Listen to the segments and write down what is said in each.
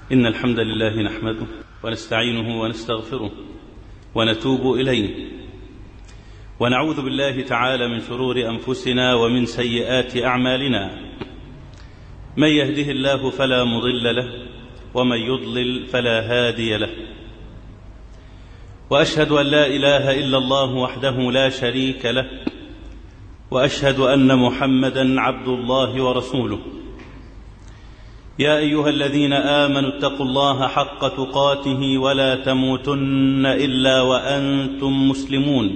إن الحمد لله نحمده ونستعينه ونستغفره ونتوب إليه ونعوذ بالله تعالى من شرور أنفسنا ومن سيئات أعمالنا من يهده الله فلا مضل له ومن يضلل فلا هادي له واشهد ان لا اله الا الله وحده لا شريك له واشهد ان محمدا عبد الله ورسوله يا ايها الذين امنوا اتقوا الله حق تقاته ولا تموتن الا وانتم مسلمون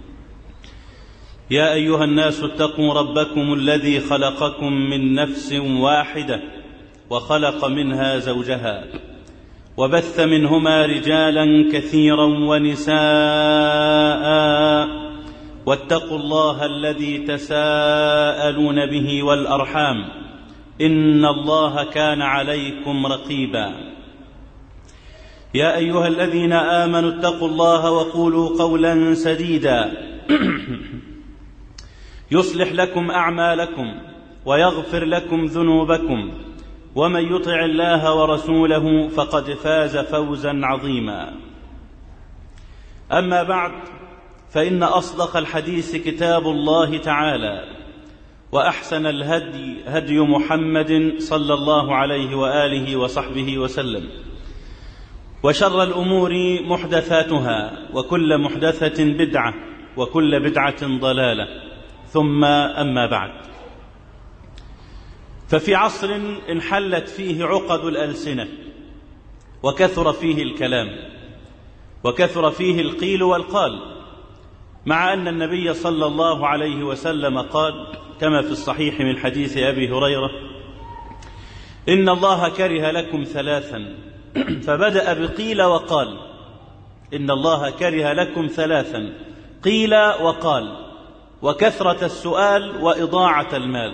يا ايها الناس اتقوا ربكم الذي خلقكم من نفس واحده وخلق منها زوجها وبث منهما رجالا كثيرا ونساء واتقوا الله الذي تساءلون به والارحام ان الله كان عليكم رقيبا يا ايها الذين امنوا اتقوا الله وقولوا قولا سديدا يصلح لكم اعمالكم ويغفر لكم ذنوبكم ومن يطع الله ورسوله فقد فاز فوزا عظيما اما بعد فان اصدق الحديث كتاب الله تعالى واحسن الهدي هدي محمد صلى الله عليه واله وصحبه وسلم وشر الامور محدثاتها وكل محدثه بدعه وكل بدعه ضلاله ثم اما بعد ففي عصر انحلت فيه عقد الالسنه وكثر فيه الكلام وكثر فيه القيل والقال مع ان النبي صلى الله عليه وسلم قال كما في الصحيح من حديث ابي هريره ان الله كره لكم ثلاثا فبدا بقيل وقال ان الله كره لكم ثلاثا قيل وقال وكثره السؤال واضاعه المال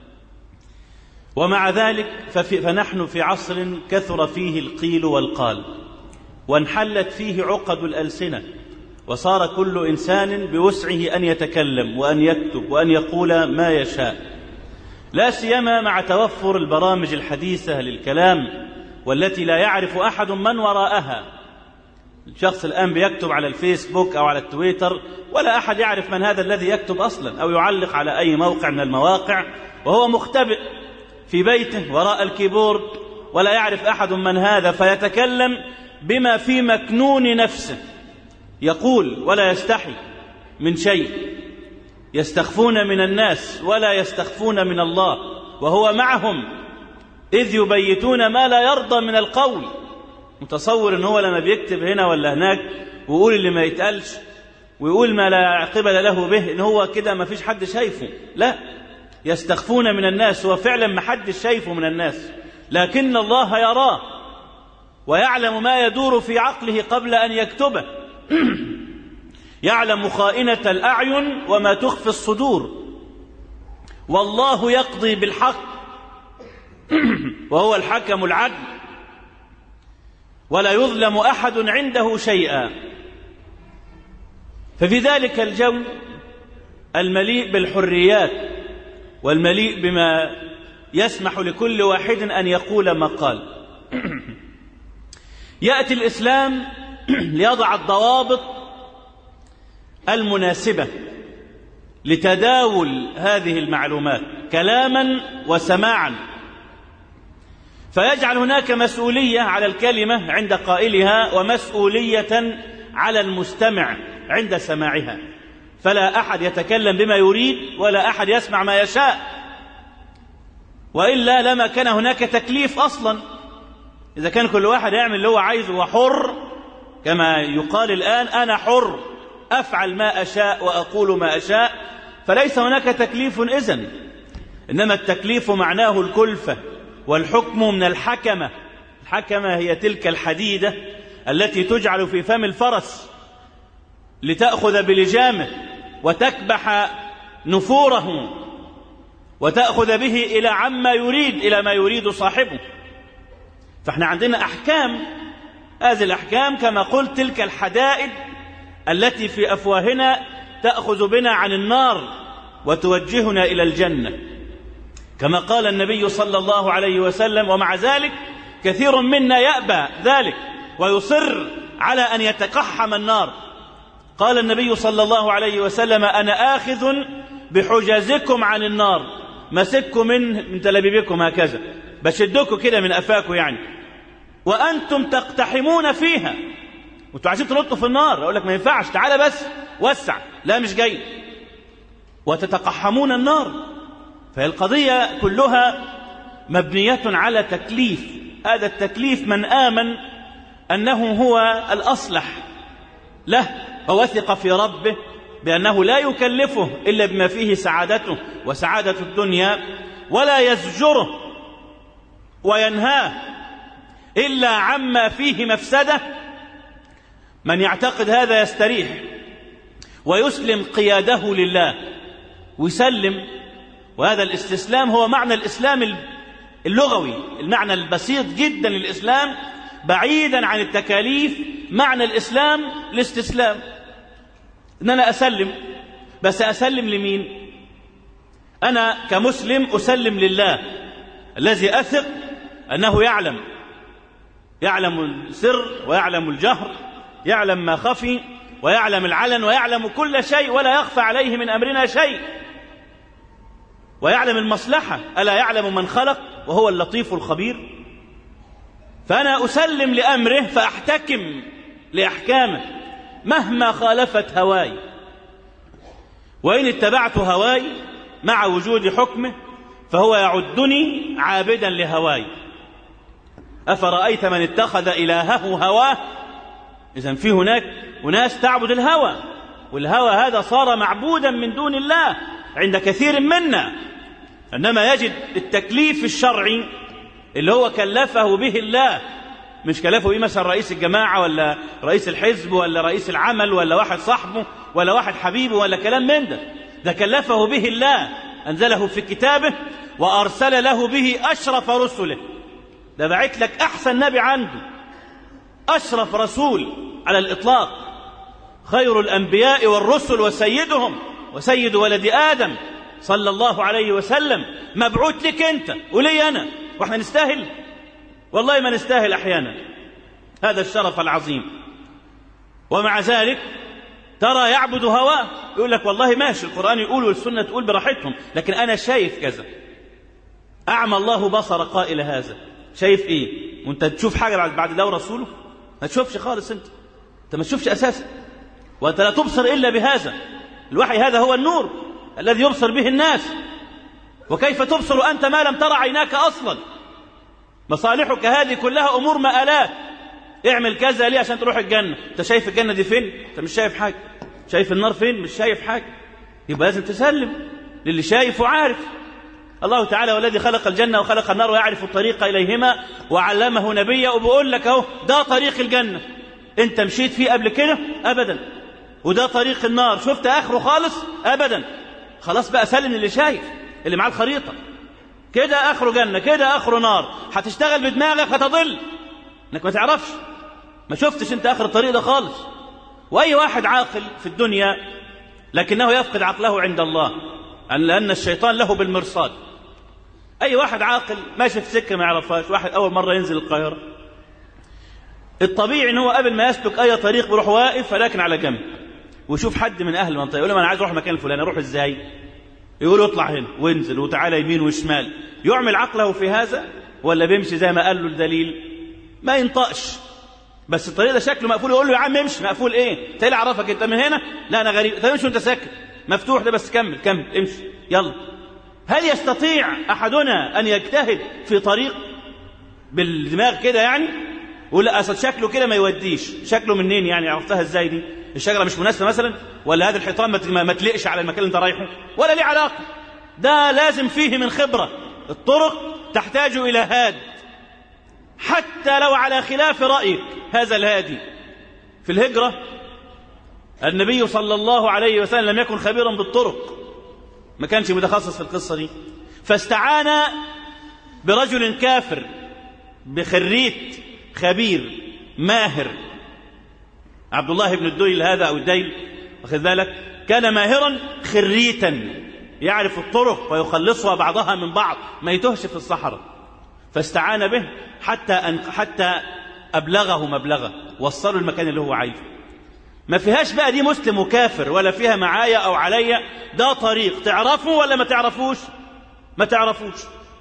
ومع ذلك ففي فنحن في عصر كثر فيه القيل والقال وانحلت فيه عقد الالسنه وصار كل انسان بوسعه ان يتكلم وان يكتب وان يقول ما يشاء لا سيما مع توفر البرامج الحديثه للكلام والتي لا يعرف احد من وراءها الشخص الان بيكتب على الفيسبوك او على التويتر ولا احد يعرف من هذا الذي يكتب اصلا او يعلق على اي موقع من المواقع وهو مختبئ في بيته وراء الكيبورد ولا يعرف احد من هذا فيتكلم بما في مكنون نفسه يقول ولا يستحي من شيء يستخفون من الناس ولا يستخفون من الله وهو معهم اذ يبيتون ما لا يرضى من القول متصور ان هو لما بيكتب هنا ولا هناك ويقول اللي ما يتقالش ويقول ما لا قبل له به ان هو كده ما فيش حد شايفه لا يستخفون من الناس هو فعلا ما حدش شايفه من الناس لكن الله يراه ويعلم ما يدور في عقله قبل ان يكتبه يعلم خائنه الاعين وما تخفي الصدور والله يقضي بالحق وهو الحكم العدل ولا يظلم احد عنده شيئا ففي ذلك الجو المليء بالحريات والمليء بما يسمح لكل واحد ان يقول ما قال ياتي الاسلام ليضع الضوابط المناسبه لتداول هذه المعلومات كلاما وسماعا فيجعل هناك مسؤوليه على الكلمه عند قائلها ومسؤوليه على المستمع عند سماعها فلا احد يتكلم بما يريد ولا احد يسمع ما يشاء والا لما كان هناك تكليف اصلا اذا كان كل واحد يعمل اللي هو عايزه وحر كما يقال الان انا حر افعل ما اشاء واقول ما اشاء فليس هناك تكليف اذن انما التكليف معناه الكلفه والحكم من الحكمه الحكمه هي تلك الحديده التي تجعل في فم الفرس لتاخذ بلجامه وتكبح نفوره وتاخذ به الى عما يريد الى ما يريد صاحبه فاحنا عندنا احكام هذه الاحكام كما قلت تلك الحدائد التي في افواهنا تاخذ بنا عن النار وتوجهنا الى الجنه كما قال النبي صلى الله عليه وسلم ومع ذلك كثير منا يأبى ذلك ويصر على أن يتقحم النار قال النبي صلى الله عليه وسلم أنا آخذ بحجزكم عن النار مسككم من من تلابيبكم هكذا بشدكم كده من أفاكم يعني وأنتم تقتحمون فيها وانتوا عايزين تنطوا في النار أقول لك ما ينفعش تعالى بس وسع لا مش جاي وتتقحمون النار فهي القضية كلها مبنية على تكليف هذا التكليف من آمن أنه هو الأصلح له ووثق في ربه بأنه لا يكلفه إلا بما فيه سعادته وسعادة الدنيا ولا يزجره وينهاه إلا عما فيه مفسدة من يعتقد هذا يستريح ويسلم قياده لله ويسلم وهذا الاستسلام هو معنى الإسلام اللغوي المعنى البسيط جدا للإسلام بعيدا عن التكاليف معنى الإسلام الاستسلام إن أنا أسلم بس أسلم لمين أنا كمسلم أسلم لله الذي أثق أنه يعلم يعلم السر ويعلم الجهر يعلم ما خفي ويعلم العلن ويعلم كل شيء ولا يخفى عليه من أمرنا شيء ويعلم المصلحة ألا يعلم من خلق وهو اللطيف الخبير فأنا أسلم لأمره فأحتكم لأحكامه مهما خالفت هواي وإن اتبعت هواي مع وجود حكمه فهو يعدني عابدا لهواي أفرأيت من اتخذ إلهه هواه إذا في هناك أناس تعبد الهوى والهوى هذا صار معبودا من دون الله عند كثير منا إنما يجد التكليف الشرعي اللي هو كلفه به الله مش كلفه به مثلا رئيس الجماعة ولا رئيس الحزب ولا رئيس العمل ولا واحد صاحبه ولا واحد حبيبه ولا كلام من ده ده كلفه به الله أنزله في كتابه وأرسل له به أشرف رسله ده بعت لك أحسن نبي عنده أشرف رسول على الإطلاق خير الأنبياء والرسل وسيدهم وسيد ولد آدم صلى الله عليه وسلم مبعوث لك أنت ولي أنا وإحنا نستاهل والله ما نستاهل أحيانا هذا الشرف العظيم ومع ذلك ترى يعبد هواه يقول لك والله ماشي القرآن يقول والسنة تقول براحتهم لكن أنا شايف كذا أعمى الله بصر قائل هذا شايف إيه وأنت تشوف حاجة بعد بعد الله ورسوله ما تشوفش خالص أنت أنت ما تشوفش أساسا وأنت لا تبصر إلا بهذا الوحي هذا هو النور الذي يبصر به الناس وكيف تبصر أنت ما لم ترى عيناك أصلا مصالحك هذه كلها أمور مآلات اعمل كذا ليه عشان تروح الجنة انت شايف الجنة دي فين انت مش شايف حاجة شايف النار فين مش شايف حاجة يبقى لازم تسلم للي شايف وعارف الله تعالى والذي خلق الجنة وخلق النار ويعرف الطريق إليهما وعلمه نبيه وبقول لك اهو ده طريق الجنة انت مشيت فيه قبل كده أبدا وده طريق النار شفت آخره خالص أبدا خلاص بقى سلم للي شايف اللي معاه الخريطة كده آخره جنة كده آخره نار هتشتغل بدماغك هتضل انك ما تعرفش ما شفتش انت آخر الطريق ده خالص وأي واحد عاقل في الدنيا لكنه يفقد عقله عند الله لأن الشيطان له بالمرصاد أي واحد عاقل ماشي في سكة ما يعرفهاش واحد أول مرة ينزل القاهرة الطبيعي ان هو قبل ما يسلك اي طريق بيروح واقف ولكن على جنب ويشوف حد من اهل المنطقه يقول له انا عايز اروح المكان الفلاني اروح ازاي يقول له اطلع هنا وانزل وتعالى يمين وشمال يعمل عقله في هذا ولا بيمشي زي ما قال له الدليل ما ينطقش بس الطريق ده شكله مقفول يقول له يا عم امشي مقفول ايه انت اللي عرفك انت من هنا لا انا غريب طب امشي وانت ساكت مفتوح ده بس كمل كمل امشي يلا هل يستطيع احدنا ان يجتهد في طريق بالدماغ كده يعني ولا اصل شكله كده ما يوديش شكله منين يعني عرفتها ازاي دي الشجره مش مناسبه مثلا ولا هذا الحيطان ما تلقش على المكان اللي انت رايحه ولا ليه علاقه ده لازم فيه من خبره الطرق تحتاج الى هاد حتى لو على خلاف رايك هذا الهادي في الهجره النبي صلى الله عليه وسلم لم يكن خبيرا بالطرق ما كانش متخصص في القصه دي فاستعان برجل كافر بخريت خبير ماهر عبد الله بن الديل هذا أو الديل واخذ بالك كان ماهرا خريتا يعرف الطرق ويخلصها بعضها من بعض ما يتهش في الصحراء فاستعان به حتى أن حتى أبلغه مبلغه وصله المكان اللي هو عايزه ما فيهاش بقى دي مسلم وكافر ولا فيها معايا أو عليا ده طريق تعرفه ولا ما تعرفوش ما تعرفوش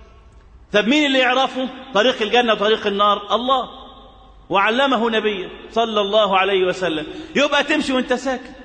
طب مين اللي يعرفه طريق الجنة وطريق النار الله وعلمه نبيه صلى الله عليه وسلم يبقى تمشي وانت ساكت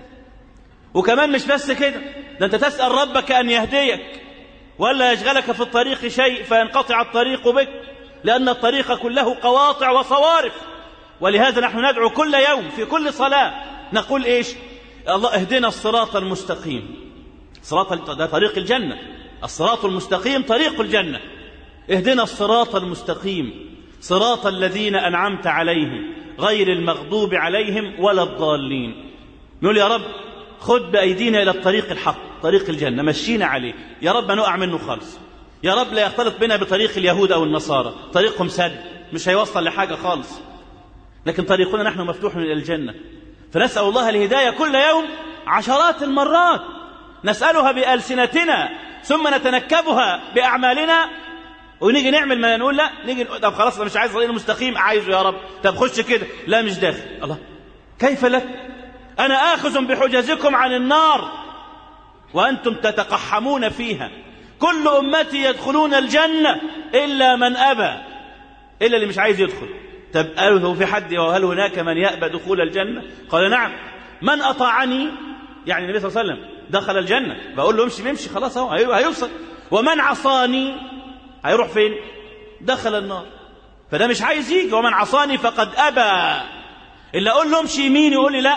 وكمان مش بس كده ده انت تسأل ربك أن يهديك ولا يشغلك في الطريق شيء فينقطع الطريق بك لأن الطريق كله قواطع وصوارف ولهذا نحن ندعو كل يوم في كل صلاة نقول إيش الله اهدنا الصراط المستقيم صراط ده طريق الجنة الصراط المستقيم طريق الجنة اهدنا الصراط المستقيم صراط الذين أنعمت عليهم غير المغضوب عليهم ولا الضالين نقول يا رب خد بأيدينا إلى الطريق الحق طريق الجنة مشينا عليه يا رب ما نقع منه خالص يا رب لا يختلط بنا بطريق اليهود أو النصارى طريقهم سد مش هيوصل لحاجة خالص لكن طريقنا نحن مفتوح إلى الجنة فنسأل الله الهداية كل يوم عشرات المرات نسألها بألسنتنا ثم نتنكبها بأعمالنا ونيجي نعمل ما نقول لا نيجي طب خلاص انا مش عايز طريق مستقيم عايزه يا رب طب خش كده لا مش داخل الله كيف لك انا اخذ بحجزكم عن النار وانتم تتقحمون فيها كل امتي يدخلون الجنه الا من ابى الا اللي مش عايز يدخل طب قالوا في حد وهل هناك من يأبى دخول الجنة قال نعم من أطاعني يعني النبي صلى الله عليه وسلم دخل الجنة بقول له امشي بيمشي خلاص اهو هيوصل ومن عصاني هيروح فين دخل النار فده مش عايز يجي ومن عصاني فقد أبى اللي أقول له امشي يمين يقول لي لا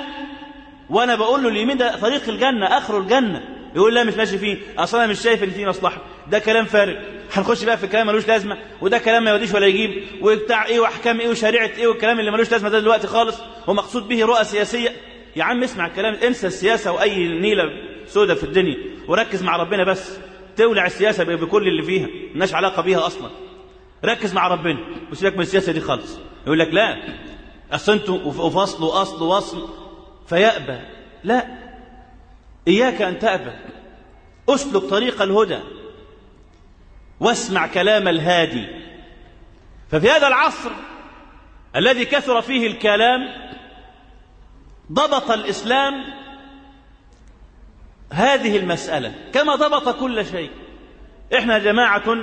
وأنا بقول له اليمين ده طريق الجنة آخره الجنة يقول لا مش ماشي فيه اصل انا مش شايف ان فيه مصلحه ده كلام فارغ هنخش بقى في كلام ملوش لازمه وده كلام ما يوديش ولا يجيب وبتاع ايه واحكام ايه وشريعه ايه والكلام اللي ملوش لازمه ده دلوقتي خالص ومقصود به رؤى سياسيه يا عم اسمع الكلام انسى السياسه واي نيله سودة في الدنيا وركز مع ربنا بس تولع السياسه بكل اللي فيها ملناش علاقه بيها اصلا ركز مع ربنا وسيبك من السياسه دي خالص يقول لك لا اصل انتوا وفصل واصل ووصل فيأبى لا إياك أن تأبى أسلك طريق الهدى واسمع كلام الهادي ففي هذا العصر الذي كثر فيه الكلام ضبط الإسلام هذه المسألة كما ضبط كل شيء إحنا جماعة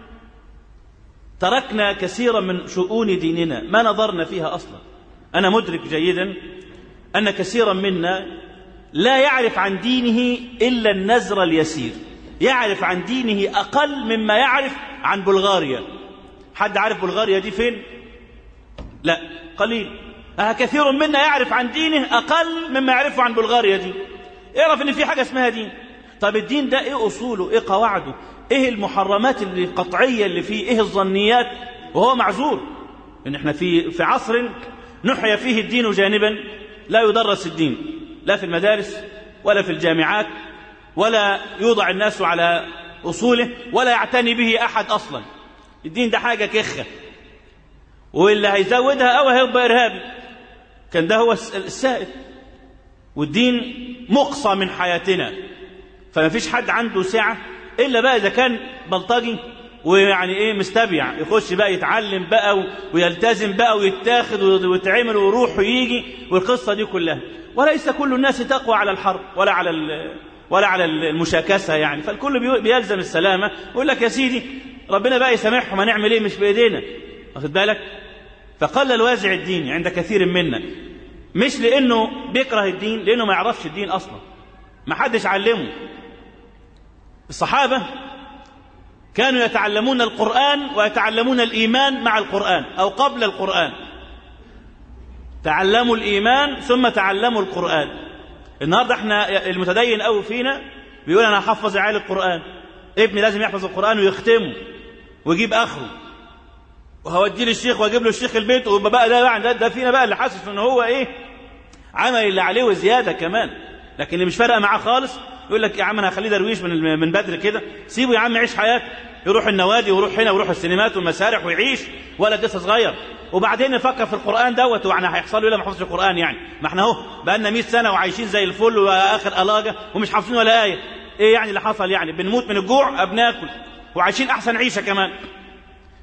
تركنا كثيرا من شؤون ديننا ما نظرنا فيها أصلا أنا مدرك جيدا أن كثيرا منا لا يعرف عن دينه إلا النزر اليسير يعرف عن دينه أقل مما يعرف عن بلغاريا حد عارف بلغاريا دي فين لا قليل أه كثير منا يعرف عن دينه أقل مما يعرفه عن بلغاريا دي يعرف ان في حاجة اسمها دين طب الدين ده ايه أصوله ايه قواعده ايه المحرمات اللي القطعية اللي فيه ايه الظنيات وهو معذور ان احنا في في عصر نحيا فيه الدين جانبا لا يدرس الدين لا في المدارس ولا في الجامعات ولا يوضع الناس على أصوله ولا يعتني به أحد أصلا الدين ده حاجة كخة واللي هيزودها أو هيبقى إرهابي كان ده هو السائد والدين مقصى من حياتنا فما فيش حد عنده سعة إلا بقى إذا كان بلطجي ويعني ايه مستبيع يخش بقى يتعلم بقى ويلتزم بقى ويتاخد ويتعمل ويروح ويجي والقصة دي كلها وليس كل الناس تقوى على الحرب ولا على ولا على المشاكسة يعني فالكل بيلزم السلامة ويقول لك يا سيدي ربنا بقى يسامحهم هنعمل ايه مش بايدينا واخد بالك فقل الوازع الديني عند كثير منا مش لانه بيكره الدين لانه ما يعرفش الدين اصلا ما حدش علمه الصحابه كانوا يتعلمون القران ويتعلمون الايمان مع القران او قبل القران تعلموا الايمان ثم تعلموا القران النهارده احنا المتدين قوي فينا بيقول انا هحفظ عيال القران ابني لازم يحفظ القران ويختمه ويجيب اخره وهوديه للشيخ واجيب له الشيخ البيت ويبقى بقى ده بقى ده, ده فينا بقى اللي حاسس ان هو ايه عمل اللي عليه وزياده كمان لكن اللي مش فارقه معاه خالص يقول لك يا عم انا هخليه درويش من من بدري كده سيبه يا عم يعيش حياته يروح النوادي ويروح هنا ويروح السينمات والمسارح ويعيش ولد لسه صغير وبعدين نفكر في القران دوت يعني هيحصل له ايه ما حفظش القران يعني ما احنا اهو بقى لنا 100 سنه وعايشين زي الفل واخر الاجه ومش حافظين ولا ايه ايه يعني اللي حصل يعني بنموت من الجوع بناكل وعايشين احسن عيشه كمان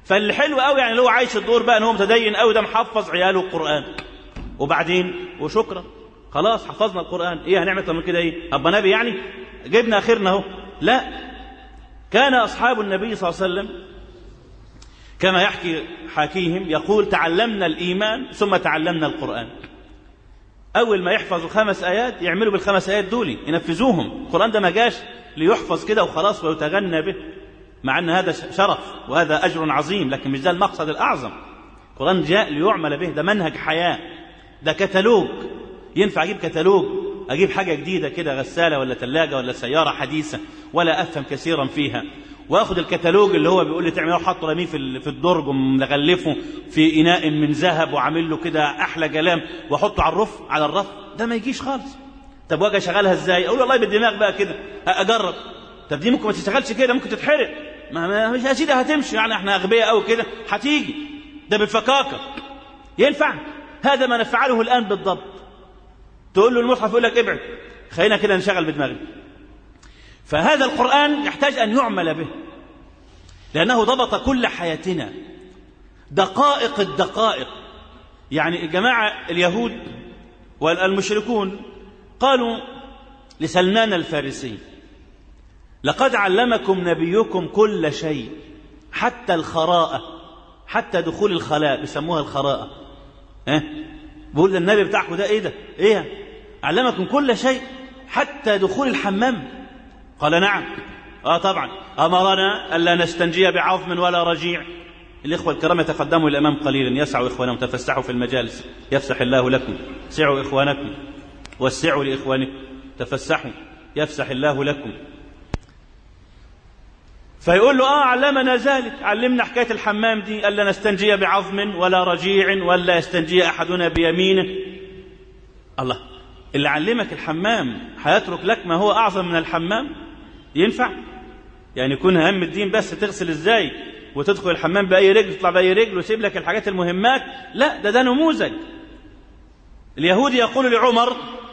فالحلو قوي يعني اللي هو عايش الدور بقى ان هو متدين قوي ده محفظ عياله القران وبعدين وشكرا خلاص حفظنا القران ايه هنعمل من كده ايه ابا نبي يعني جبنا اخرنا اهو لا كان اصحاب النبي صلى الله عليه وسلم كما يحكي حاكيهم يقول تعلمنا الايمان ثم تعلمنا القران اول ما يحفظوا خمس ايات يعملوا بالخمس ايات دول ينفذوهم القران ده ما جاش ليحفظ كده وخلاص ويتغنى به مع ان هذا شرف وهذا اجر عظيم لكن مش ده المقصد الاعظم القران جاء ليعمل به ده منهج حياه ده كتالوج ينفع اجيب كتالوج اجيب حاجه جديده كده غساله ولا ثلاجه ولا سياره حديثه ولا افهم كثيرا فيها واخد الكتالوج اللي هو بيقول لي تعمل وحطه رميه في في الدرج ومغلفه في اناء من ذهب وعامل له كده احلى كلام واحطه على الرف على الرف ده ما يجيش خالص طب واجي اشغلها ازاي اقول والله بالدماغ بقى كده اجرب طب دي ممكن ما تشتغلش كده ممكن تتحرق ما, ما مش يا سيدي هتمشي يعني احنا اغبياء قوي كده هتيجي ده بالفكاكه ينفع هذا ما نفعله الان بالضبط تقول له المصحف يقول لك ابعد خلينا كده نشغل بدماغنا فهذا القرآن يحتاج أن يعمل به لأنه ضبط كل حياتنا دقائق الدقائق يعني الجماعة اليهود والمشركون قالوا لسلمان الفارسي لقد علمكم نبيكم كل شيء حتى الخراءة حتى دخول الخلاء بيسموها الخراءة ها بيقول ده النبي بتاعكم ده ايه ده ايه علمكم كل شيء حتى دخول الحمام قال نعم اه طبعا امرنا الا نستنجي بعظم ولا رجيع الاخوه الكرام يتقدموا الامام قليلا يسعوا اخوانهم تفسحوا في المجالس يفسح الله لكم سعوا اخوانكم وسعوا لاخوانكم تفسحوا يفسح الله لكم فيقول له اه علمنا ذلك علمنا حكايه الحمام دي الا نستنجي بعظم ولا رجيع ولا يستنجي احدنا بيمينه الله اللي علمك الحمام هيترك لك ما هو اعظم من الحمام ينفع يعني يكون هم الدين بس تغسل ازاي وتدخل الحمام باي رجل تطلع باي رجل ويسيب لك الحاجات المهمات لا ده ده نموذج اليهودي يقول لعمر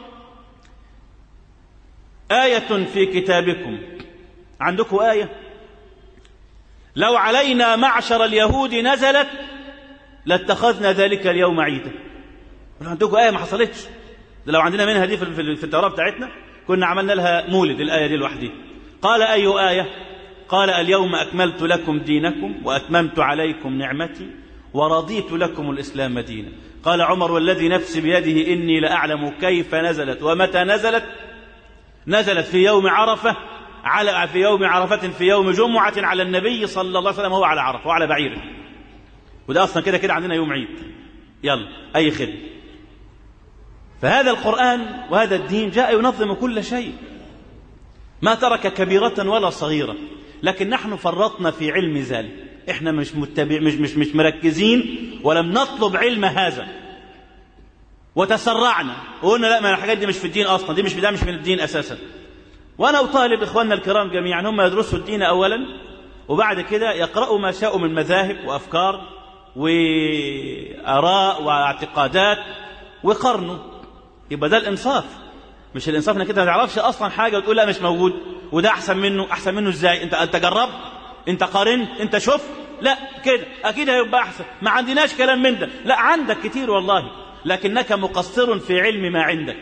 آية في كتابكم عندكم آية لو علينا معشر اليهود نزلت لاتخذنا ذلك اليوم عيدا عندكم آية ما حصلتش ده لو عندنا منها دي في التوراة بتاعتنا كنا عملنا لها مولد الآية دي لوحدها قال أي آية قال اليوم أكملت لكم دينكم وأتممت عليكم نعمتي ورضيت لكم الإسلام دينا قال عمر والذي نفسي بيده إني لأعلم كيف نزلت ومتى نزلت نزلت في يوم عرفة على في يوم عرفة في يوم جمعة على النبي صلى الله عليه وسلم وهو على عرفة وعلى بعيره وده أصلا كده كده عندنا يوم عيد يلا أي خدمة فهذا القرآن وهذا الدين جاء ينظم كل شيء ما ترك كبيرة ولا صغيرة لكن نحن فرطنا في علم ذلك احنا مش متبع مش مش مش مركزين ولم نطلب علم هذا وتسرعنا وقلنا لا ما الحاجات دي مش في الدين اصلا دي مش ده مش من الدين اساسا وانا اطالب اخواننا الكرام جميعا هم يدرسوا الدين اولا وبعد كده يقرأوا ما شاءوا من مذاهب وافكار واراء واعتقادات وقرنوا يبقى ده الانصاف مش الانصاف انك انت ما تعرفش اصلا حاجه وتقول لا مش موجود وده احسن منه احسن منه ازاي انت انت جربت انت قارنت انت شفت لا كده اكيد هيبقى احسن ما عندناش كلام من ده لا عندك كتير والله لكنك مقصر في علم ما عندك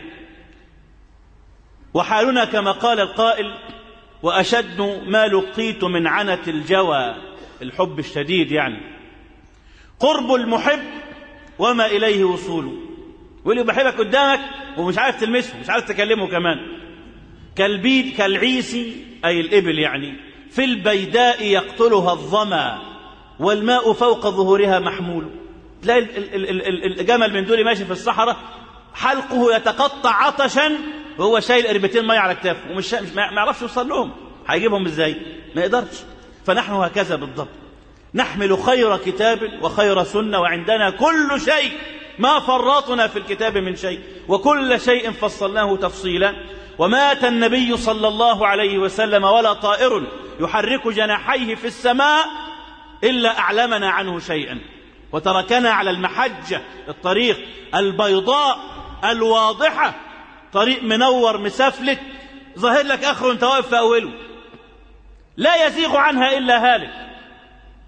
وحالنا كما قال القائل واشد ما لقيت من عنة الجوى الحب الشديد يعني قرب المحب وما اليه وصوله واللي بحبك قدامك ومش عارف تلمسه مش عارف تكلمه كمان كالبيد كالعيسي أي الإبل يعني في البيداء يقتلها الظما والماء فوق ظهورها محمول تلاقي الجمل من دول ماشي في الصحراء حلقه يتقطع عطشا وهو شايل قربتين ميه على كتافه ومش ما يعرفش يوصل لهم هيجيبهم ازاي ما يقدرش فنحن هكذا بالضبط نحمل خير كتاب وخير سنه وعندنا كل شيء ما فرطنا في الكتاب من شيء وكل شيء فصلناه تفصيلا ومات النبي صلى الله عليه وسلم ولا طائر يحرك جناحيه في السماء إلا أعلمنا عنه شيئا وتركنا على المحجة الطريق البيضاء الواضحة طريق منور مسفلت ظاهر لك آخره أنت واقف في أوله لا يزيغ عنها إلا هالك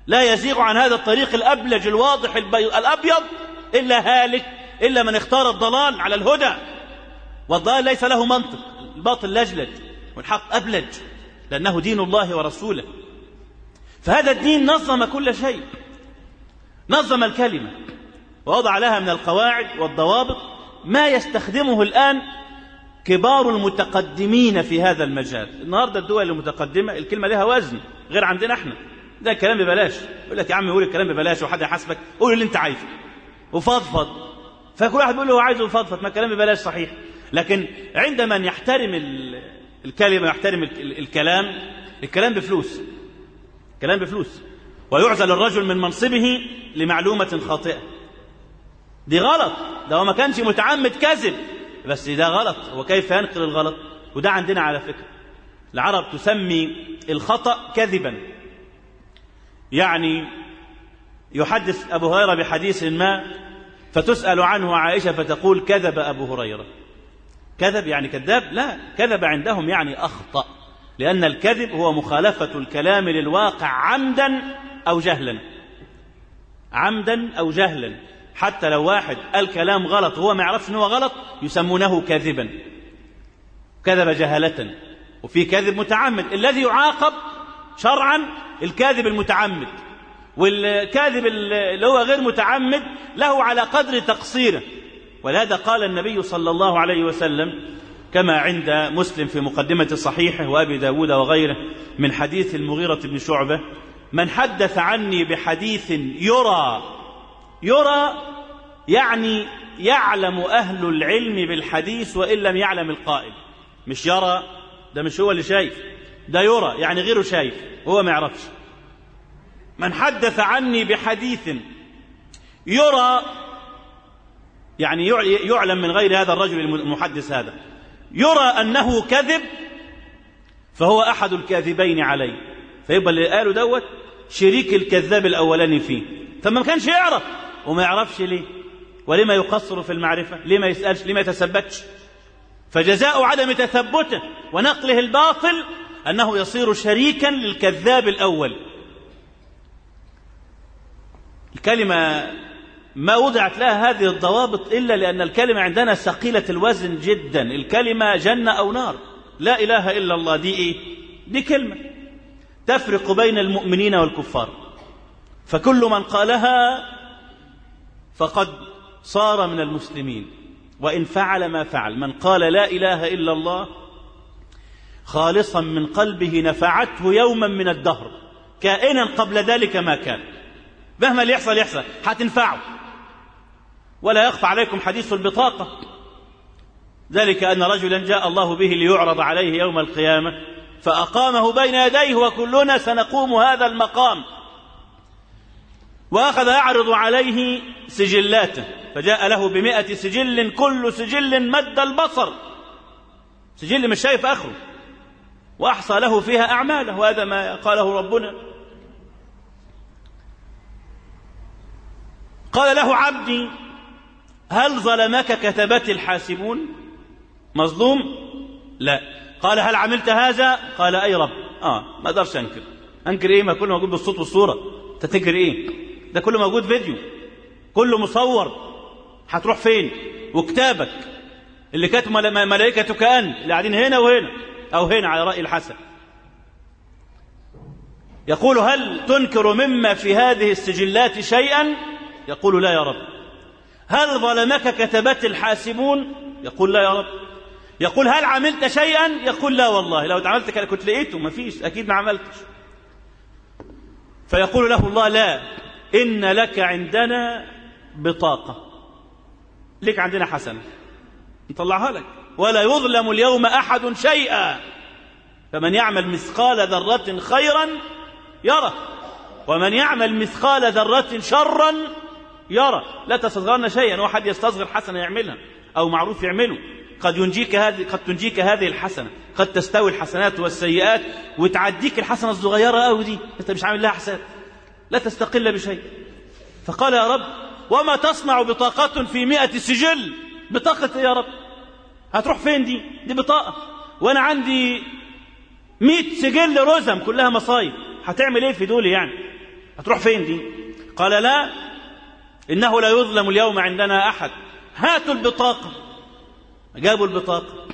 لا يزيغ عن هذا الطريق الأبلج الواضح الأبيض إلا هالك إلا من اختار الضلال على الهدى والضلال ليس له منطق الباطل لجلج والحق أبلج لأنه دين الله ورسوله فهذا الدين نظم كل شيء نظم الكلمة ووضع لها من القواعد والضوابط ما يستخدمه الآن كبار المتقدمين في هذا المجال النهاردة الدول المتقدمة الكلمة لها وزن غير عندنا احنا ده كلام ببلاش يقول لك يا عم قول الكلام ببلاش وحد يحاسبك قول اللي انت عايزه وفضفض فكل واحد بيقول له هو عايزه يفضفض ما الكلام ببلاش صحيح لكن عند من يحترم الكلمة يحترم الكلام الكلام بفلوس كلام بفلوس ويعزل الرجل من منصبه لمعلومة خاطئة دي غلط ده هو ما كانش متعمد كذب بس ده غلط وكيف ينقل الغلط وده عندنا على فكرة العرب تسمي الخطأ كذبا يعني يحدث أبو هريرة بحديث ما فتسأل عنه عائشة فتقول كذب أبو هريرة كذب يعني كذاب لا كذب عندهم يعني أخطأ لأن الكذب هو مخالفة الكلام للواقع عمدا أو جهلا عمدا أو جهلا حتى لو واحد قال كلام غلط وهو ما يعرفش ان هو غلط يسمونه كاذبا كذب جهلة وفي كذب متعمد الذي يعاقب شرعا الكاذب المتعمد والكاذب اللي هو غير متعمد له على قدر تقصيره ولهذا قال النبي صلى الله عليه وسلم كما عند مسلم في مقدمة صحيحه وأبي داود وغيره من حديث المغيرة بن شعبة من حدث عني بحديث يرى يرى يعني يعلم أهل العلم بالحديث وإن لم يعلم القائل مش يرى ده مش هو اللي شايف ده يرى يعني غيره شايف هو ما يعرفش من حدث عني بحديث يرى يعني يعلم من غير هذا الرجل المحدث هذا يرى أنه كذب فهو أحد الكاذبين عليه فيبقى اللي قاله دوت شريك الكذاب الأولاني فيه فما كانش يعرف وما يعرفش ليه وليه ما يقصر في المعرفة ليه ما يسألش ليه ما يتثبتش فجزاء عدم تثبته ونقله الباطل أنه يصير شريكا للكذاب الأول الكلمة ما وضعت لها هذه الضوابط إلا لأن الكلمة عندنا ثقيلة الوزن جدا الكلمة جنة أو نار لا إله إلا الله دي إيه دي كلمة تفرق بين المؤمنين والكفار فكل من قالها فقد صار من المسلمين وإن فعل ما فعل من قال لا إله إلا الله خالصا من قلبه نفعته يوما من الدهر كائنا قبل ذلك ما كان مهما اللي يحصل يحصل هتنفعه ولا يخفى عليكم حديث البطاقة ذلك أن رجلا جاء الله به ليعرض عليه يوم القيامة فأقامه بين يديه وكلنا سنقوم هذا المقام وأخذ يعرض عليه سجلاته فجاء له بمئة سجل كل سجل مد البصر سجل مش شايف آخره وأحصى له فيها أعماله وهذا ما قاله ربنا قال له عبدي هل ظلمك كتبت الحاسبون مظلوم لا قال هل عملت هذا قال أي رب آه ما أقدرش أنكر أنكر إيه ما كله موجود بالصوت والصورة تتنكر إيه ده كله موجود فيديو كله مصور هتروح فين وكتابك اللي كانت ملائكتك أن اللي قاعدين هنا وهنا أو هنا على رأي الحسن يقول هل تنكر مما في هذه السجلات شيئا يقول لا يا رب هل ظلمك كتبت الحاسبون يقول لا يا رب يقول هل عملت شيئا يقول لا والله لو عملت كنت لقيته ما فيش أكيد ما عملتش فيقول له الله لا إن لك عندنا بطاقة لك عندنا حسنة نطلعها لك ولا يظلم اليوم أحد شيئا فمن يعمل مثقال ذرة خيرا يره ومن يعمل مثقال ذرة شرا يرى لا تستصغرن شيئا واحد يستصغر حسنة يعملها أو معروف يعمله قد ينجيك هذه قد تنجيك هذه الحسنة قد تستوي الحسنات والسيئات وتعديك الحسنة الصغيرة أوي دي أنت مش عامل لها حساب لا تستقل بشيء فقال يا رب وما تصنع بطاقة في مئة سجل بطاقة إيه يا رب هتروح فين دي دي بطاقة وأنا عندي مئة سجل رزم كلها مصايب هتعمل إيه في دول يعني هتروح فين دي قال لا إنه لا يظلم اليوم عندنا أحد هاتوا البطاقة جابوا البطاقة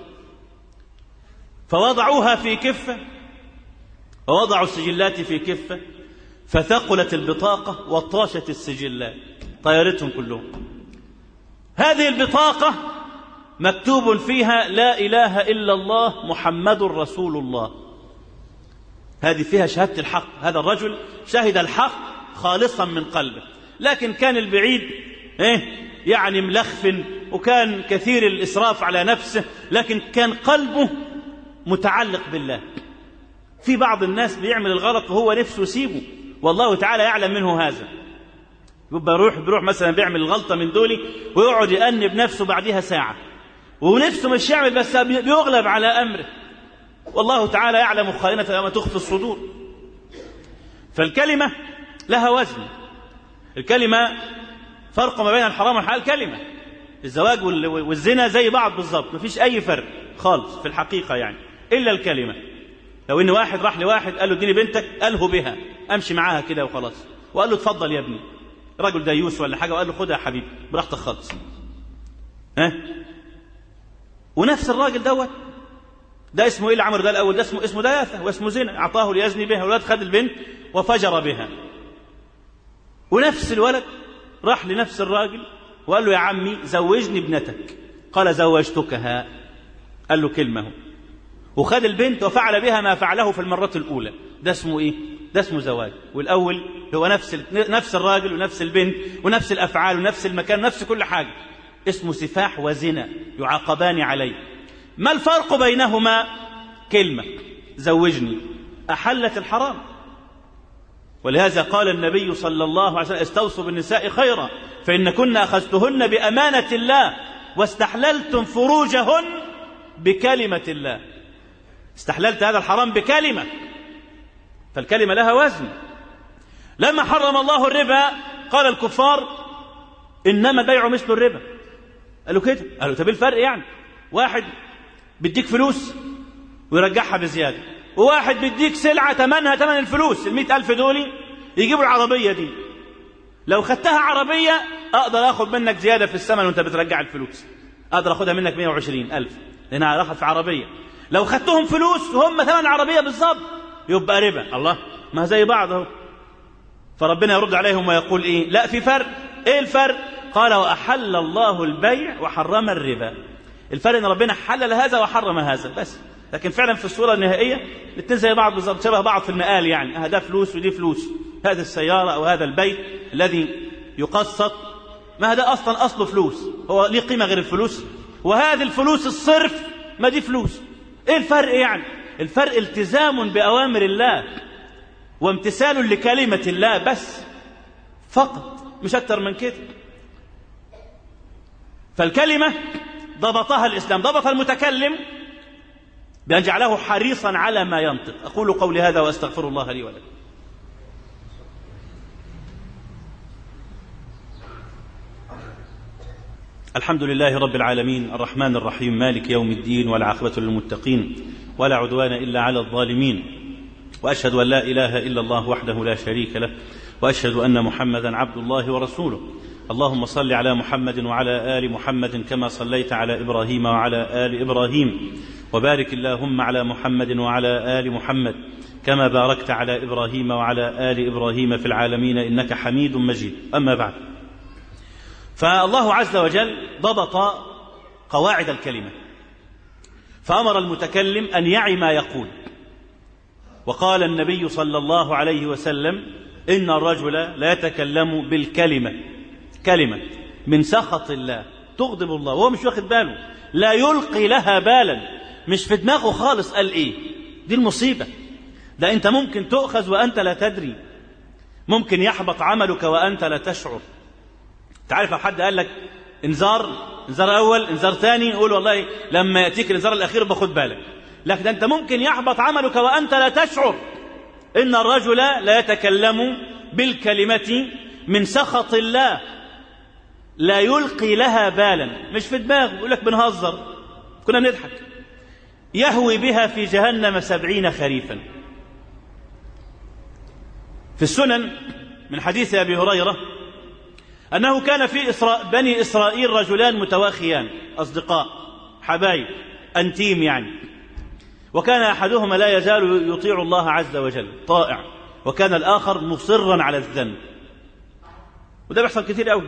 فوضعوها في كفة ووضعوا السجلات في كفة فثقلت البطاقة وطاشت السجلات طيرتهم كلهم هذه البطاقة مكتوب فيها لا إله إلا الله محمد رسول الله هذه فيها شهادة الحق هذا الرجل شهد الحق خالصا من قلبه لكن كان البعيد إيه يعني ملخف وكان كثير الإسراف على نفسه لكن كان قلبه متعلق بالله في بعض الناس بيعمل الغلط وهو نفسه يسيبه والله تعالى يعلم منه هذا يبقى يروح بيروح مثلا بيعمل الغلطة من دولي ويقعد يأنب نفسه بعدها ساعة ونفسه مش يعمل بس بيغلب على أمره والله تعالى يعلم خائنة ما تخفي الصدور فالكلمة لها وزن الكلمة فرق ما بين الحرام والحلال كلمة الزواج والزنا زي بعض بالظبط مفيش أي فرق خالص في الحقيقة يعني إلا الكلمة لو إن واحد راح لواحد قال له اديني بنتك ألهو بها أمشي معاها كده وخلاص وقال له اتفضل يا ابني رجل ديوس ولا حاجة وقال له خدها يا حبيبي براحتك خالص ها ونفس الراجل دوت ده اسمه ايه اللي عمله ده الاول ده اسمه اسمه دياثه واسمه زنا اعطاه ليزني بها الولد خد البنت وفجر بها ونفس الولد راح لنفس الراجل وقال له يا عمي زوجني ابنتك قال زوجتكها قال له كلمه وخد البنت وفعل بها ما فعله في المرة الأولى ده اسمه إيه؟ ده اسمه زواج والأول هو نفس نفس الراجل ونفس البنت ونفس الأفعال ونفس المكان ونفس كل حاجة اسمه سفاح وزنا يعاقبان عليه ما الفرق بينهما كلمة زوجني أحلت الحرام ولهذا قال النبي صلى الله عليه وسلم استوصوا بالنساء خيرا فإن كن أخذتهن بأمانة الله واستحللتم فروجهن بكلمة الله استحللت هذا الحرام بكلمة فالكلمة لها وزن لما حرم الله الربا قال الكفار إنما البيع مثل الربا قالوا كده قالوا طب الفرق يعني واحد بيديك فلوس ويرجعها بزيادة وواحد بيديك سلعة ثمنها ثمن الفلوس المئة ألف دول يجيبوا العربية دي لو خدتها عربية أقدر أخذ منك زيادة في الثمن وأنت بترجع الفلوس أقدر أخذها منك 120 ألف لأنها أخذ في عربية لو خدتهم فلوس وهم ثمن عربية بالظبط يبقى ربا الله ما زي بعض اهو فربنا يرد عليهم ويقول ايه لا في فرق ايه الفرق قال واحل الله البيع وحرم الربا الفرق ان ربنا حلل هذا وحرم هذا بس لكن فعلا في الصوره النهائيه الاثنين زي بعض بالظبط شبه بعض في المقال يعني هذا فلوس ودي فلوس هذه السياره او هذا البيت الذي يقسط ما هذا اصلا اصله فلوس هو ليه قيمه غير الفلوس وهذه الفلوس الصرف ما دي فلوس ايه الفرق يعني الفرق التزام باوامر الله وامتثال لكلمه الله بس فقط مش اكتر من كده فالكلمه ضبطها الاسلام ضبط المتكلم بان جعله حريصا على ما ينطق اقول قولي هذا واستغفر الله لي ولكم الحمد لله رب العالمين الرحمن الرحيم مالك يوم الدين والعاقبة للمتقين ولا عدوان إلا على الظالمين وأشهد أن لا إله إلا الله وحده لا شريك له وأشهد أن محمدا عبد الله ورسوله اللهم صل على محمد وعلى آل محمد كما صليت على إبراهيم وعلى آل إبراهيم وبارك اللهم على محمد وعلى آل محمد كما باركت على إبراهيم وعلى آل إبراهيم في العالمين إنك حميد مجيد أما بعد فالله عز وجل ضبط قواعد الكلمة فأمر المتكلم أن يعي ما يقول وقال النبي صلى الله عليه وسلم إن الرجل لا يتكلم بالكلمة كلمة من سخط الله تغضب الله وهو مش واخد باله لا يلقي لها بالا مش في دماغه خالص قال إيه دي المصيبة ده أنت ممكن تؤخذ وأنت لا تدري ممكن يحبط عملك وأنت لا تشعر تعرف لو حد قال لك انذار انذار اول انذار ثاني نقول والله لما ياتيك الانذار الاخير باخد بالك لكن انت ممكن يحبط عملك وانت لا تشعر ان الرجل لا يتكلم بالكلمه من سخط الله لا يلقي لها بالا مش في دماغه يقول لك بنهزر كنا بنضحك يهوي بها في جهنم سبعين خريفا في السنن من حديث أبي هريرة أنه كان في إسراء بني إسرائيل رجلان متواخيان أصدقاء حبايب أنتيم يعني وكان أحدهما لا يزال يطيع الله عز وجل طائع وكان الآخر مصرا على الذنب وده بيحصل كتير قوي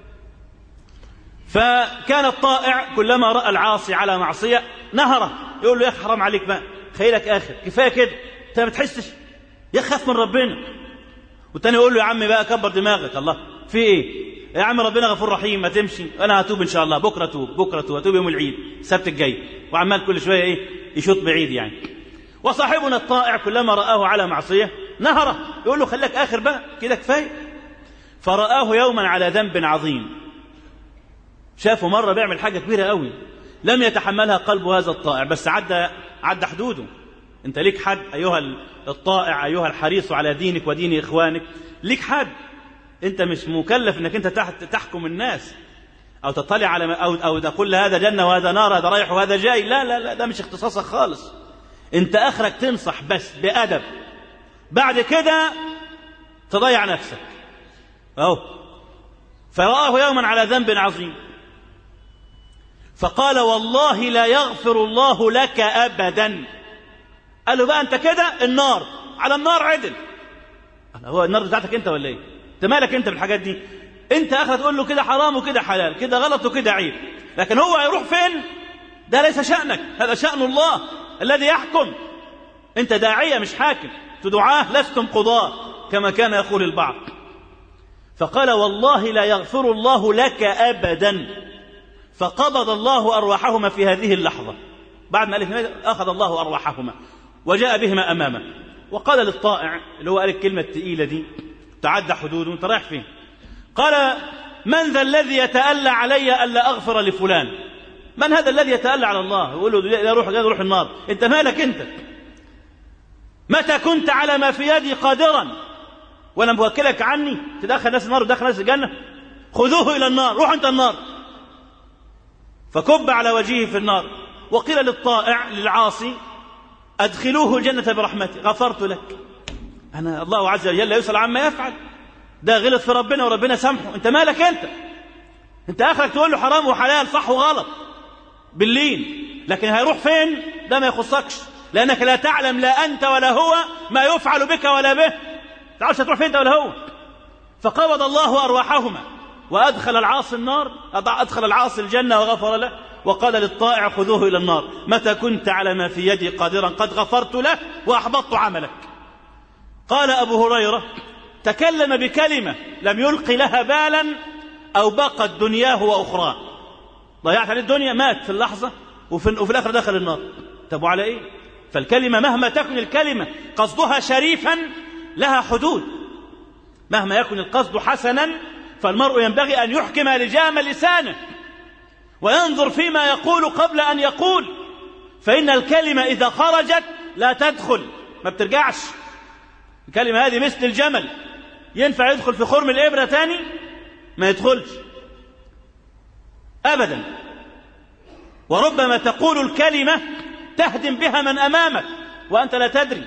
فكان الطائع كلما رأى العاصي على معصية نهره يقول له يا أخي حرام عليك بقى خيلك آخر كفاية كده أنت ما بتحسش يا خاف من ربنا والتاني يقول له يا عم بقى كبر دماغك الله في ايه يا عم ربنا غفور رحيم ما تمشي انا هتوب ان شاء الله بكره توب بكره توب هتوب يوم العيد السبت الجاي وعمال كل شويه ايه يشوط بعيد يعني وصاحبنا الطائع كلما رآه على معصية نهره يقول له خليك آخر بقى كده كفاية فرآه يوما على ذنب عظيم شافه مرة بيعمل حاجة كبيرة قوي لم يتحملها قلب هذا الطائع بس عدى عدى حدوده انت ليك حد ايها الطائع ايها الحريص على دينك ودين اخوانك ليك حد انت مش مكلف انك انت تحت تحكم الناس او تطلع على او او تقول هذا جنه وهذا نار هذا رايح وهذا جاي لا لا لا ده مش اختصاصك خالص انت اخرك تنصح بس بادب بعد كده تضيع نفسك اهو فرآه يوما على ذنب عظيم فقال والله لا يغفر الله لك ابدا قال له بقى انت كده النار على النار عدل هو النار بتاعتك انت ولا ايه انت مالك انت بالحاجات دي انت اخر تقول له كده حرام وكده حلال كده غلط وكده عيب لكن هو هيروح فين ده ليس شأنك هذا شأن الله الذي يحكم انت داعية مش حاكم تدعاه لستم قضاة كما كان يقول البعض فقال والله لا يغفر الله لك أبدا فقبض الله أرواحهما في هذه اللحظة بعد ما ألف أخذ الله أرواحهما وجاء بهما أمامه وقال للطائع اللي هو قال الكلمة الثقيلة دي تعدى حدوده أنت رايح فين قال من ذا الذي يتألى علي ألا أغفر لفلان من هذا الذي يتألى على الله يقول له يا روح يا روح النار أنت مالك أنت متى كنت على ما في يدي قادرا وانا موكلك عني تدخل ناس النار وتدخل ناس الجنه خذوه الى النار روح انت النار فكب على وجهه في النار وقيل للطائع للعاصي ادخلوه الجنه برحمتي غفرت لك انا الله عز وجل يسال عما يفعل ده غلط في ربنا وربنا سامحه انت مالك انت انت اخرك تقول له حرام وحلال صح وغلط باللين لكن هيروح فين ده ما يخصكش لأنك لا تعلم لا أنت ولا هو ما يفعل بك ولا به تعرفش تروح فين أنت ولا هو فقبض الله أرواحهما وأدخل العاصي النار أدخل العاصي الجنة وغفر له وقال للطائع خذوه إلى النار متى كنت على ما في يدي قادرا قد غفرت له وأحبطت عملك قال أبو هريرة تكلم بكلمة لم يلق لها بالا أو بقت دنياه وأخراه ضيعت عليه الدنيا مات في اللحظة وفي, وفي الآخر دخل النار طب وعلى إيه فالكلمة مهما تكن الكلمة قصدها شريفا لها حدود مهما يكن القصد حسنا فالمرء ينبغي أن يحكم لجام لسانه وينظر فيما يقول قبل أن يقول فإن الكلمة إذا خرجت لا تدخل ما بترجعش الكلمة هذه مثل الجمل ينفع يدخل في خرم الإبرة تاني ما يدخلش أبدا وربما تقول الكلمة تهدم بها من امامك وانت لا تدري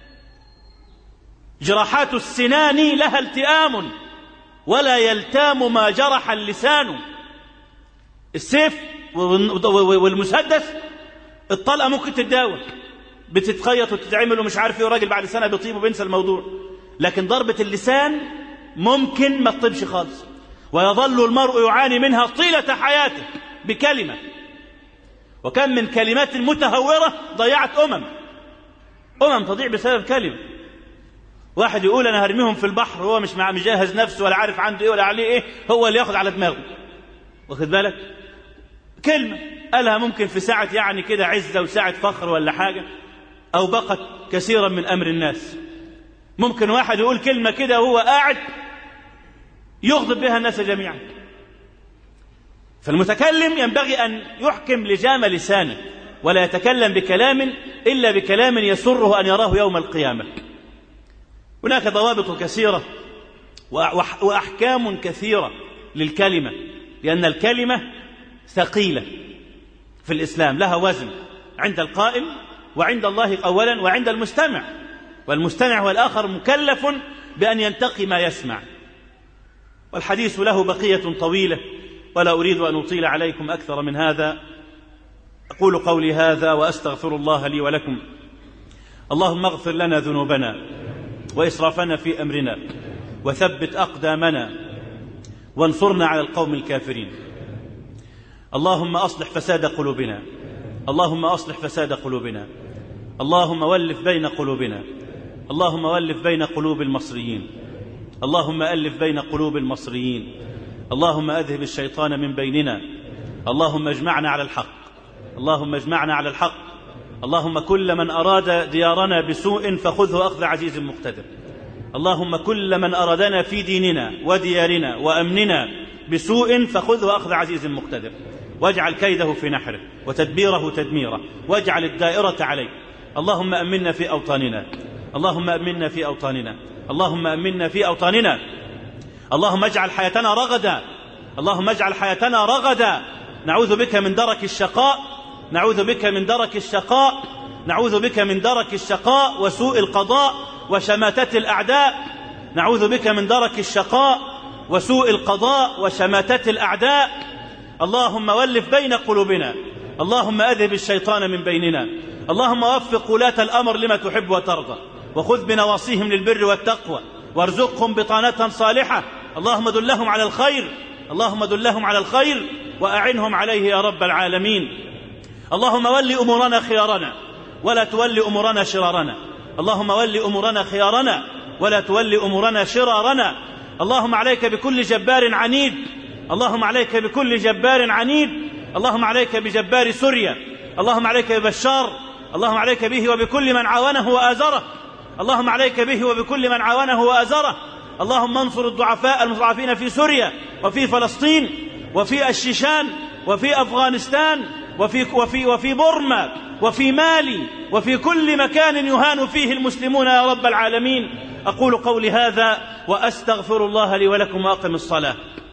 جراحات السنان لها التئام ولا يلتام ما جرح اللسان السيف والمسدس الطلقه ممكن تتداوى بتتخيط وتتعمل ومش عارف ايه وراجل بعد سنه بيطيب وبينسى الموضوع لكن ضربه اللسان ممكن ما تطيبش خالص ويظل المرء يعاني منها طيله حياته بكلمه وكم من كلمات متهورة ضيعت أمم أمم تضيع بسبب كلمة واحد يقول أنا هرميهم في البحر هو مش مع مجهز نفسه ولا عارف عنده إيه ولا عليه إيه هو اللي ياخد على دماغه واخد بالك كلمة قالها ممكن في ساعة يعني كده عزة وساعة فخر ولا حاجة أو بقت كثيرا من أمر الناس ممكن واحد يقول كلمة كده وهو قاعد يغضب بها الناس جميعا فالمتكلم ينبغي أن يحكم لجام لسانه ولا يتكلم بكلام إلا بكلام يسره أن يراه يوم القيامة هناك ضوابط كثيرة وأحكام كثيرة للكلمة لأن الكلمة ثقيلة في الإسلام لها وزن عند القائل وعند الله أولا وعند المستمع والمستمع والآخر مكلف بأن ينتقي ما يسمع والحديث له بقية طويلة ولا أريد أن أطيل عليكم أكثر من هذا أقول قولي هذا وأستغفر الله لي ولكم اللهم اغفر لنا ذنوبنا وإسرافنا في أمرنا وثبت أقدامنا وانصرنا على القوم الكافرين اللهم أصلح فساد قلوبنا اللهم أصلح فساد قلوبنا اللهم ولف بين قلوبنا اللهم ولف بين قلوب المصريين اللهم ألف بين قلوب المصريين اللهم أذهب الشيطان من بيننا اللهم اجمعنا على الحق اللهم اجمعنا على الحق اللهم كل من أراد ديارنا بسوء فخذه أخذ عزيز مقتدر اللهم كل من أرادنا في ديننا وديارنا وأمننا بسوء فخذه أخذ عزيز مقتدر واجعل كيده في نحره وتدبيره تدميره واجعل الدائرة عليه اللهم أمنا في أوطاننا اللهم أمنا في أوطاننا اللهم أمنا في أوطاننا اللهم اجعل حياتنا رغدا اللهم اجعل حياتنا رغدا نعوذ بك من درك الشقاء نعوذ بك من درك الشقاء نعوذ بك من درك الشقاء وسوء القضاء وشماتة الأعداء نعوذ بك من درك الشقاء وسوء القضاء وشماتة الأعداء اللهم ولف بين قلوبنا اللهم أذهب الشيطان من بيننا اللهم وفق ولاة الأمر لما تحب وترضى وخذ بنواصيهم للبر والتقوى وارزقهم بطانة صالحة اللهم دلهم على الخير اللهم دلهم على الخير وأعنهم عليه يا رب العالمين اللهم ول أمورنا خيارنا ولا تول أمورنا شرارنا اللهم ول أمورنا خيارنا ولا تول أمورنا شرارنا اللهم عليك بكل جبار عنيد اللهم عليك بكل جبار عنيد اللهم عليك بجبار سوريا اللهم عليك ببشار اللهم عليك به وبكل من عاونه وآزره اللهم عليك به وبكل من عاونه وآزره اللهم انصر الضعفاء المضعفين في سوريا وفي فلسطين وفي الشيشان وفي أفغانستان وفي, وفي, وفي بورما وفي مالي وفي كل مكان يهان فيه المسلمون يا رب العالمين أقول قولي هذا وأستغفر الله لي ولكم وأقم الصلاة